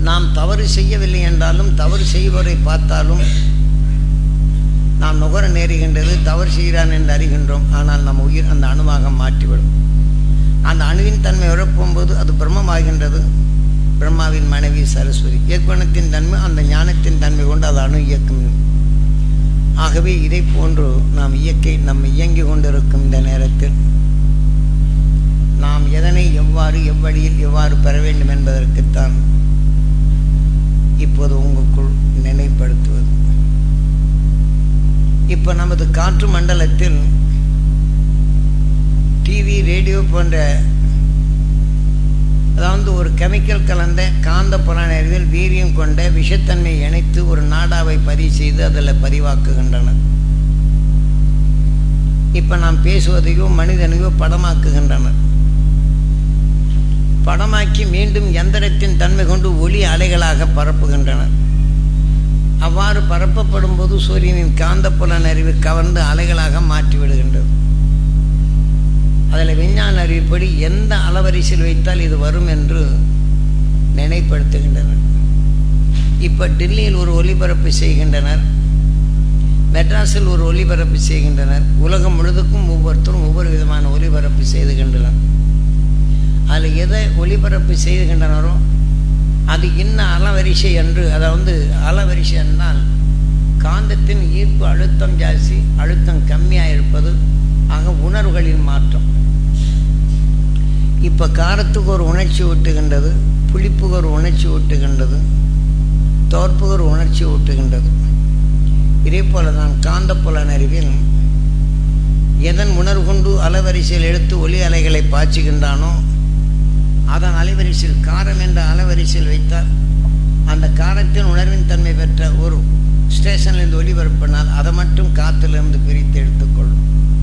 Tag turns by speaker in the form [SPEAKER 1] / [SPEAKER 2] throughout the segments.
[SPEAKER 1] நாம் தவறு செய்யவில்லை என்றாலும் தவறு செய்வரை பார்த்தாலும் நாம் நுகர நேருகின்றது தவறு செய்கிறான் என்று அறிகின்றோம் ஆனால் நம் உயிர் அந்த அணுவாக மாற்றிவிடும் அந்த அணுவின் தன்மை உழப்பும்போது அது பிரம்மமாகின்றது பிரம்மாவின் மனைவி சரஸ்வதி இயக்குணத்தின் தன்மை அந்த ஞானத்தின் தன்மை கொண்டு அது அணு இயக்கும் ஆகவே இதை போன்று நாம் இயக்கை நம் இயங்கிக் கொண்டிருக்கும் இந்த நேரத்தில் நாம் எதனை எவ்வாறு எவ்வழியில் எவ்வாறு பெற வேண்டும் என்பதற்குத்தான் இப்போது உங்களுக்குள் நினைப்படுத்துவது இப்போ நமது காற்று மண்டலத்தில் டிவி ரேடியோ போன்ற அதாவது ஒரு கெமிக்கல் கலந்த காந்த புலனறிவில் வீரியம் கொண்ட விஷத்தன்மை இணைத்து ஒரு நாடாவை பதிவு செய்து அதில் பதிவாக்குகின்றனர் இப்போ நாம் பேசுவதையோ மனிதனையோ படமாக்குகின்றனர் படமாக்கி மீண்டும் எந்திரத்தின் தன்மை கொண்டு ஒளி அலைகளாக பரப்புகின்றனர் அவ்வாறு பரப்பப்படும் போது சூரியனின் காந்த புலனறிவு கவர்ந்து அலைகளாக மாற்றிவிடுகின்றது அதில் விஞ்ஞான அறிவுப்படி எந்த அளவரிசையில் வைத்தால் இது வரும் என்று நினைப்படுத்துகின்றனர் இப்போ டெல்லியில் ஒரு ஒலிபரப்பு செய்கின்றனர் மெட்ராஸில் ஒரு ஒலிபரப்பு செய்கின்றனர் உலகம் முழுதுக்கும் ஒவ்வொருத்தரும் ஒவ்வொரு விதமான ஒலிபரப்பு செய்துகின்றனர் அதில் எதை ஒலிபரப்பு செய்துகின்றனரோ அது இன்ன அளவரிசை என்று அதாவது அளவரிசை என்றால் காந்தத்தின் ஈர்ப்பு அழுத்தம் ஜாஸ்தி அழுத்தம் கம்மியாக இருப்பது ஆக உணர்வுகளின் மாற்றம் இப்போ காரத்துக்கு ஒரு உணர்ச்சி ஊட்டுகின்றது புளிப்புக்கு ஒரு உணர்ச்சி ஊட்டுகின்றது தோற்புக்கு ஒரு உணர்ச்சி ஊட்டுகின்றது இதே போல தான் காந்த புலனறிவில் எதன் உணர்வு கொண்டு அலைவரிசையில் எடுத்து ஒளி அலைகளை பாய்ச்சுகின்றானோ அதன் அலைவரிசையில் காரம் என்ற அலைவரிசையில் வைத்தால் அந்த காரத்தின் உணர்வின் தன்மை பெற்ற ஒரு ஸ்டேஷன்லேருந்து ஒளிபரப்பினால் அதை மட்டும் காற்றிலிருந்து பிரித்து எடுத்துக்கொள்ளும்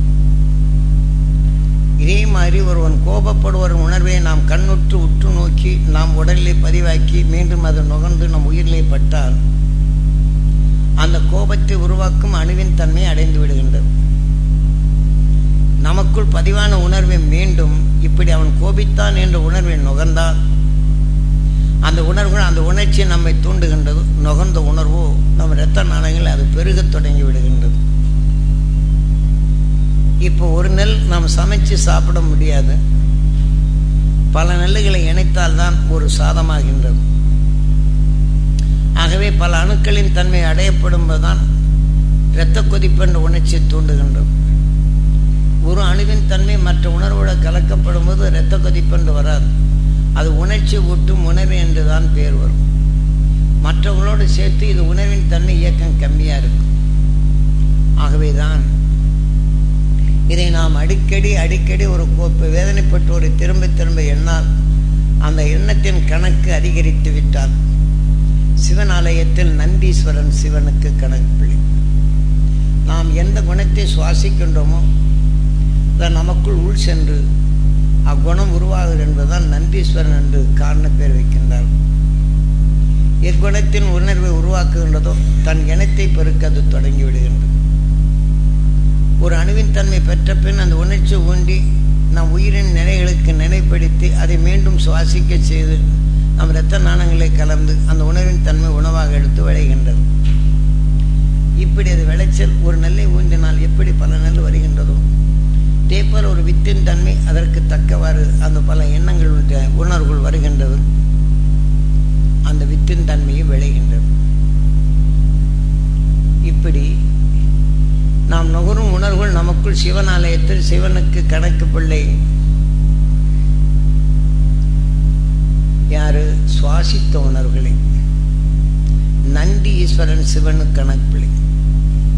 [SPEAKER 1] இதே மாதிரி ஒருவன் கோபப்படுவர் உணர்வை நாம் கண்ணுற்று உற்று நோக்கி நாம் உடலிலே பதிவாக்கி மீண்டும் அது நுகர்ந்து நம் உயிரிலே பட்டால் அந்த கோபத்தை உருவாக்கும் அணுவின் தன்மை அடைந்து விடுகின்றது நமக்குள் பதிவான உணர்வை மீண்டும் இப்படி அவன் கோபித்தான் என்ற உணர்வை நுகர்ந்தால் அந்த உணர்வுகள் அந்த உணர்ச்சி நம்மை தூண்டுகின்றது நுகர்ந்த உணர்வோ நம் இரத்த நாணயங்கள் அது பெருகத் தொடங்கி விடுகின்றது இப்போ ஒரு நெல் நாம் சமைச்சு சாப்பிட முடியாது பல நெல்லுகளை இணைத்தால்தான் ஒரு சாதமாகின்றது ஆகவே பல அணுக்களின் தன்மை அடையப்படும் போதுதான் இரத்த கொதிப்பு என்ற உணர்ச்சியை தூண்டுகின்றது ஒரு அணுவின் தன்மை மற்ற உணர்வோடு கலக்கப்படும் போது இரத்த கொதிப்பென்று வராது அது உணர்ச்சி ஊட்டும் உணர்வு என்று தான் பேர் வரும் மற்றவங்களோடு சேர்த்து இது உணர்வின் தன்மை இயக்கம் கம்மியாக இருக்கும் ஆகவே தான் இதை நாம் அடிக்கடி அடிக்கடி ஒரு கோப்பு வேதனைப்பட்டு ஒரு திரும்ப திரும்ப எண்ணால் அந்த எண்ணத்தின் கணக்கு அதிகரித்து விட்டால் சிவன் ஆலயத்தில் நந்தீஸ்வரன் சிவனுக்கு கணக்கு நாம் எந்த குணத்தை சுவாசிக்கின்றோமோ அதை நமக்குள் உள் சென்று அக்குணம் உருவாகுது என்பதுதான் நந்தீஸ்வரன் என்று காரண பேர் வைக்கின்றார் எக்குணத்தின் உணர்வை உருவாக்குகின்றதோ தன் இனத்தை பெருக்க அது தொடங்கி விடுகின்றது ஒரு அணுவின் தன்மை பெற்ற பின் அந்த உணர்ச்சி ஊண்டி நம் உயிரின் நிலைகளுக்கு நினைப்படுத்தி அதை மீண்டும் சுவாசிக்க செய்து நம் இரத்த நாணங்களை கலந்து அந்த உணர்வின் தன்மை உணவாக எடுத்து விளைகின்றது இப்படி அது விளைச்சல் ஒரு நெல்லை ஊன்றினால் எப்படி பல நெல் வருகின்றதோ தேப்பல் ஒரு வித்தின் தன்மை அதற்கு தக்கவாறு அந்த பல எண்ணங்கள் உணர்வுகள் வருகின்றது அந்த வித்தின் தன்மையை விளைகின்றது இப்படி நாம் நுகரும் உணர்வுகள் நமக்குள் சிவன் ஆலயத்தில் சிவனுக்கு கணக்கு பிள்ளை யாரு சுவாசித்த உணர்வுகளை நந்தி ஈஸ்வரன் சிவனுக்கு கணக்கு பிள்ளை